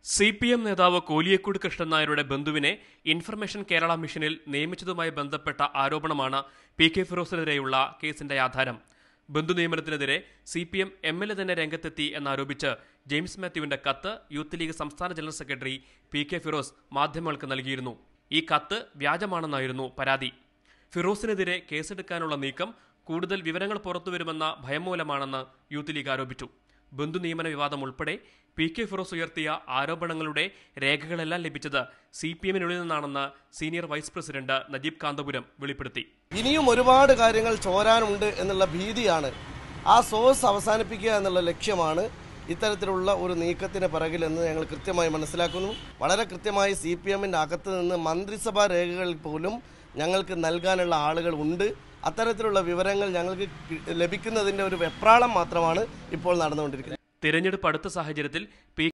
C P M നേതാവ് കോലിയക്കോട് കൃഷ്ണൻ നായരുടെ ബന്ധുവിനെ information Kerala മിഷനിൽ നിയമിച്ചതുമായി ബന്ധപ്പെട്ട ആരോപണമാണ് പി കെ ഫിറോസിനെതിരെയുള്ള കേസിന്റെ ആധാരം ബന്ധു നിയമനത്തിനെതിരെ C P M M L A തന്നെ രംഗത്തെത്തി എന്നാരോപിച്ച് ജെയിംസ് മാത്യുവിന്റെ കത്ത് യൂത്ത് ലീഗ് സംസ്ഥാന ജനറൽ സെക്രട്ടറി പി കെ ഫിറോസ് മാധ്യമങ്ങൾക്ക് നൽകിയിരുന്നു ഈ കത്ത് വ്യാജമാണെന്നായിരുന്നു പരാതി ഫിറോസിനെതിരെ കേസെടുക്കാനുള്ള നീക്കം കൂടുതൽ വിവരങ്ങൾ പുറത്തുവരുമെന്ന ഭയം മൂലമാണെന്ന് യൂത്ത് ലീഗ് ആരോപിച്ചു ബന്ധു നിയമന വിവാദം ഉൾപ്പെടെ പി കെ ഫിറോസ് ഉയർത്തിയ ആരോപണങ്ങളുടെ രേഖകളെല്ലാം ലഭിച്ചത് സി പി എമ്മിനുള്ളിൽ നിന്നാണെന്ന് senior vice president Najeeb Kanthapuram വെളിപ്പെടുത്തി ഇനിയും ഒരുപാട് കാര്യങ്ങൾ ചോരാനുണ്ട് എന്നുള്ള ഭീതിയാണ് ആ സോഴ്സ് അവസാനിപ്പിക്കുക എന്നുള്ള ലക്ഷ്യമാണ് ഇത്തരത്തിലുള്ള ഒരു നീക്കത്തിന് പിറകിലെന്ന് ഞങ്ങൾ കൃത്യമായി മനസ്സിലാക്കുന്നു വളരെ കൃത്യമായി സി പി എമ്മിൻ്റെ അകത്ത് നിന്ന് മന്ത്രിസഭാ രേഖകളിൽ പോലും ഞങ്ങൾക്ക് നൽകാനുള്ള ആളുകൾ ഉണ്ട് അത്തരത്തിലുള്ള വിവരങ്ങൾ ഞങ്ങൾക്ക് കി- ലഭിക്കുന്നതിൻ്റെ ഒരു വെപ്രാളം മാത്രമാണ് ഇപ്പോൾ നടന്നുകൊണ്ടിരിക്കുന്നത് തിരഞ്ഞെടുപ്പ് അടുത്ത സാഹചര്യത്തിൽ പി